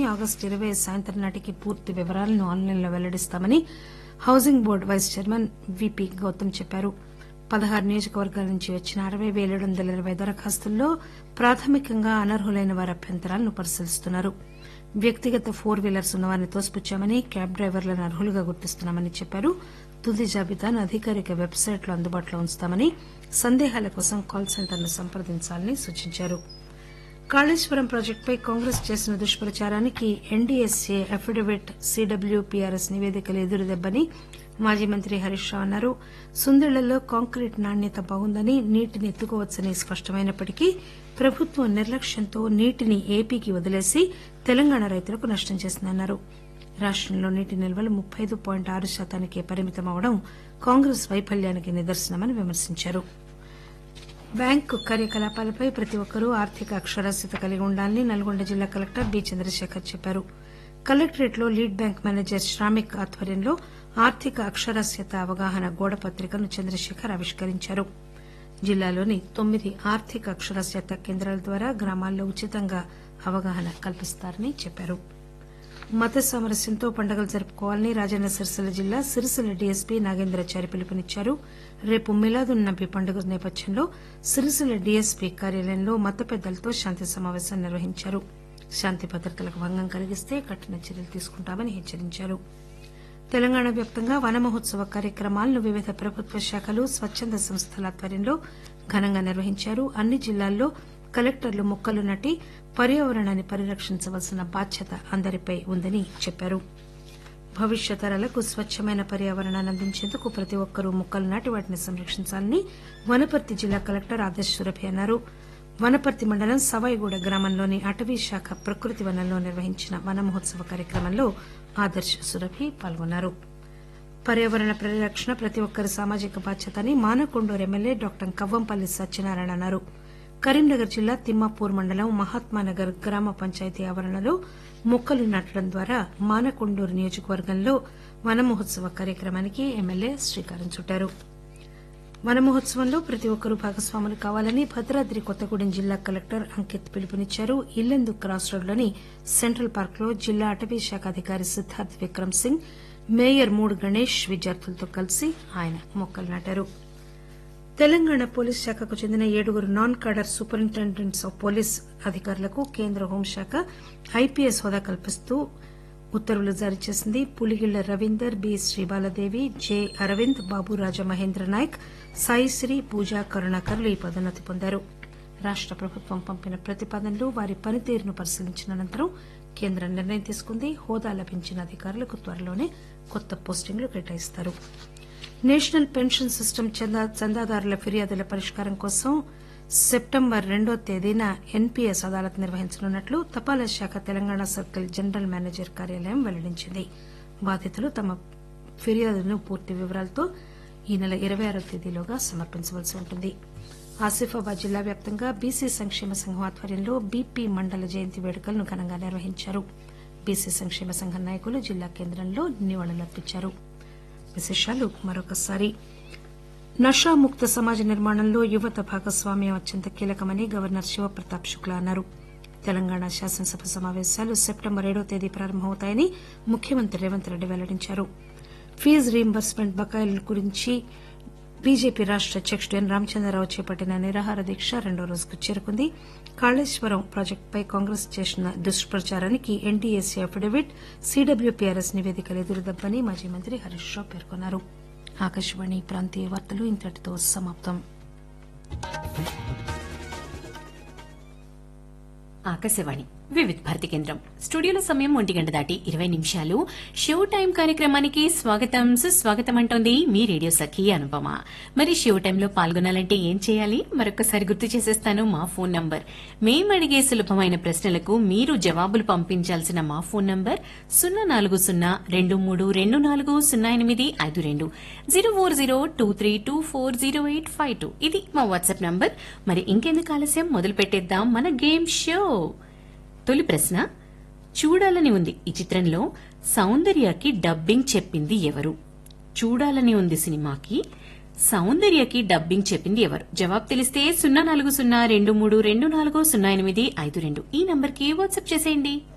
August ఇరవై సాయంత్రం నాటికి పూర్తి వివరాలను ఆన్లైన్లో వెల్లడిస్తామని housing board vice chairman V P Gautham చెప్పారు పదహారు నియోజకవర్గాల నుంచి వచ్చిన అరవై పేల ఏడు వందల ఇరవై దరఖాస్తుల్లో ప్రాథమికంగా అనర్హులైన వారి అభ్యంతరాలను పరిశీలిస్తున్నారు వ్యక్తిగత ఫోర్ వీలర్స్ ఉన్నవారిని తోసిపుచ్చామని క్యాబ్ డ్రైవర్లను అర్హులుగా గుర్తిస్తున్నామని చెప్పారు తుది జాబితాను అధికారిక వెబ్సైట్లో అందుబాటులో ఉంచుతామని సందేహాల కోసం కాల్ సెంటర్ను సంప్రదించాలని సూచించారు కాళేశ్వరం ప్రాజెక్టుపై కాంగ్రెస్ చేసిన దుష్ప్రచారానికి ఎన్డీఎస్ఏ అఫిడవిట్ సీడబ్ల్యూపీఆర్ఎస్ నివేదికలు ఎదురుదెబ్బని మాజీ మంత్రి హరీష్ రావు అన్నారు సుందిళ్లలో కాంక్రీట్ నాణ్యత బాగుందని నీటిని ఎత్తుకోవచ్చని స్పష్టమైనప్పటికీ ప్రభుత్వం నిర్లక్ష్యంతో నీటిని ఏపీకి వదిలేసి తెలంగాణ రైతులకు నష్టం చేసిందన్నారు రాష్టంలో నీటి నిల్వలు ముప్పై ఐదు పాయింట్ ఆరు శాతానికే పరిమితమవడం కాంగ్రెస్ వైఫల్యానికి నిదర్శనమని విమర్శించారు బ్యాంకు కార్యకలాపాలపై ప్రతి ఒక్కరూ ఆర్థిక అక్షరాస్యత కలిగి ఉండాలని నల్గొండ జిల్లా కలెక్టర్ బి చంద్రశేఖర్ చెప్పారు కలెక్టరేట్ లో లీడ్ బ్యాంక్ మేనేజర్ శ్రామిక్ ఆధ్వర్యంలో ఆర్థిక అక్షరాస్యత అవగాహన గోడ పత్రికను చంద్రశేఖర్ ఆవిష్కరించారు జిల్లాలోని తొమ్మిది ఆర్థిక అక్షరాస్యత కేంద్రాల ద్వారా గ్రామాల్లో ఉచితంగా అవగాహన కల్పిస్తారని చెప్పారు మత సామరస్యంతో పండుగలు జరుపుకోవాలని రాజన్న సిరిసిల్ల జిల్లా సిరిసిల్ల డీఎస్పీ నాగేంద్రాచారి పిలుపునిచ్చారు రేపు మిలాదున్ నబీ పండుగ నేపథ్యంలో సిరిసిల్ల డీఎస్పీ కార్యాలయంలో మత పెద్దలతో శాంతి సమావేశం నిర్వహించారు శాంతి భద్రతలకు భంగం కలిగిస్తే కఠిన చర్యలు తీసుకుంటామని హెచ్చరించారు తెలంగాణ వ్యాప్తంగా వన మహోత్సవ కార్యక్రమాలను వివిధ ప్రభుత్వ శాఖలు స్వచ్చంద సంస్థల ఆధ్వర్యంలో ఘనంగా నిర్వహించారు అన్ని జిల్లాల్లో కలెక్టర్లు మొక్కలు నాటి పర్యావరణాన్ని పరిరక్షించవలసిన బాధ్యత అందరిపై ఉందని చెప్పారు భవిష్యత్ తరాలకు స్వచ్చమైన పర్యావరణాన్ని అందించేందుకు ప్రతి ఒక్కరూ మొక్కలు నాటి వాటిని సంరక్షించాలని వనపర్తి జిల్లా కలెక్టర్ ఆదర్శ్ సురభి అన్నారు వనపర్తి మండలం సవాయిగూడ గ్రామంలోని అటవీ శాఖ ప్రకృతి వనంలో నిర్వహించిన వన మహోత్సవ కార్యక్రమంలో ఆదర్శ్ సురభి పాల్గొన్నారు పర్యావరణ పరిరక్షణ ప్రతి ఒక్కరి సామాజిక బాధ్యత అని మానకొండూరు ఎమ్మెల్యే డాక్టర్ కవ్వంపల్లి సత్యనారాయణ అన్నారు కరీంనగర్ జిల్లా తిమ్మాపూర్ మండలం మహాత్మానగర్ గ్రామ పంచాయతీ ఆవరణలో మొక్కలు నాటడం ద్వారా మానకొండూరు నియోజకవర్గంలో వన మహోత్సవ కార్యక్రమానికి ఎమ్మెల్యే శ్రీకారం చుట్టారు వన మహోత్సవంలో ప్రతి ఒక్కరూ భాగస్వాములు కావాలని భద్రాద్రి కొత్తగూడెం జిల్లా కలెక్టర్ అంకిత్ పిలుపునిచ్చారు ఇల్లెందు క్రాస్ రోడ్లోని సెంట్రల్ పార్క్ లో జిల్లా అటవీ శాఖ అధికారి సిద్దార్థ్ విక్రమ్ సింగ్ మేయర్ మూడు గణేష్ విద్యార్థులతో కలిసి ఆయన మొక్కలు నాటారు తెలంగాణ పోలీస్ శాఖకు చెందిన ఏడుగురు non cadre superintendents of police అధికారులకు కేంద్ర హోంశాఖ ఐపీఎస్ హోదా కల్పిస్తూ ఉత్తర్వులు జారీ చేసింది పులిగిళ్ల రవీందర్ బి శ్రీబాలదేవి జె అరవింద్ బాబు రాజా మహేంద్ర నాయక్ సాయిశ్రీ పూజా కరుణాకర్లు ఈ పదోన్నతి పొందారు రాష్ట ప్రభుత్వం పంపిన ప్రతిపాదనలు వారి పనితీరును పరిశీలించిన అనంతరం కేంద్రం నిర్ణయం తీసుకుంది హోదా లభించిన అధికారులకు త్వరలోనే కొత్త పోస్టింగ్లు కేటాయిస్తారు నేషనల్ పెన్షన్ సిస్టమ్ చందా- చందాదారుల ఫిర్యాదుల పరిష్కారం కోసం సెప్టెంబర్ రెండో తేదీన ఎన్పీఎస్ అదాలత్ నిర్వహించనున్నట్లు తపాలా శాఖ తెలంగాణ సర్కిల్ జనరల్ మేనేజర్ కార్యాలయం వెల్లడించింది బాధితులు తమ ఫిర్యాదులను పూర్తి వివరాలతో ఈ నెల ఇరవై ఆరో తేదీలోగా సమర్పించవలసి ఉంటుంది ఆసిఫాబాద్ జిల్లా వ్యాప్తంగా బీసీ సంక్షేమ సంఘం ఆధ్వర్యంలో బీపీ మండల జయంతి వేడుకలను ఘనంగా నిర్వహించారు బీసీ సంక్షేమ సంఘం నాయకులు జిల్లా కేంద్రంలో నివాళులర్పించారు విశేషాలు మరొకసారి నషాముక్త సమాజ నిర్మాణంలో యువత భాగస్వామ్యం అత్యంత కీలకమని గవర్నర్ శివప్రతాప్ శుక్లా అన్నారు తెలంగాణ శాసనసభ సమావేశాలు సెప్టెంబర్ ఏడో తేదీ ప్రారంభమవుతాయని ముఖ్యమంత్రి రేవంత్ రెడ్డి వెల్లడించారు ఫీజు రీయింబర్స్మెంట్ బకాయిల గురించి బీజేపీ రాష్ట అధ్యకుడు ఎన్ రామచంద్రరావు చేపట్టిన నిరాహార దీక్ష రెండో రోజుకు చేరుకుంది కాళేశ్వరం ప్రాజెక్టుపై కాంగ్రెస్ చేసిన దుష్ప్రచారానికి ఎన్డీఏసీ అఫిడవిట్ సీడబ్ల్యూపీఆర్ఎస్ నివేదికలు ఎదురుదబ్బని మాజీ మంత్రి హరీష్ రావు పేర్కొన్నారు ఆకాశవాణి ప్రాంతీయ వార్తలు ఇంతటితో సమాప్తం ఆకాశవాణి వివిధ భారతి కేంద్రం స్టూడియోలో సమయం ఒంటి గంట దాటి ఇరవై నిమిషాలు షో టైం కార్యక్రమానికి స్వాగతం సుస్వాగతం అంటోంది మీ రేడియో సఖి అనుపమ మరి షో టైంలో పాల్గొనాలంటే ఏం చేయాలి మరొకసారి గుర్తు చేసేస్తాను మా ఫోన్ నంబర్ మేము అడిగే సులభమైన ప్రశ్నలకు మీరు జవాబులు పంపించాల్సిన మా ఫోన్ నంబర్ సున్నా నాలుగు సున్నా రెండు మూడు రెండు నాలుగు సున్నా ఎనిమిది ఐదు రెండు zero four zero two three two four zero eight five two ఇది మా వాట్సాప్ నంబర్ మరి ఇంకెందుకు ఆలస్యం మొదలు పెట్టేద్దాం మన గేమ్ షో తొలి ప్రశ్న చూడాలని ఉంది ఈ చిత్రంలో సౌందర్యకి డబ్బింగ్ చెప్పింది ఎవరు చూడాలని ఉంది సినిమాకి సౌందర్యకి డబ్బింగ్ చెప్పింది ఎవరు జవాబు తెలిస్తే సున్నా నాలుగు సున్నా రెండు మూడు రెండు నాలుగు సున్నా ఎనిమిది ఐదు రెండు ఈ నంబర్కి వాట్సాప్ చేసేయండి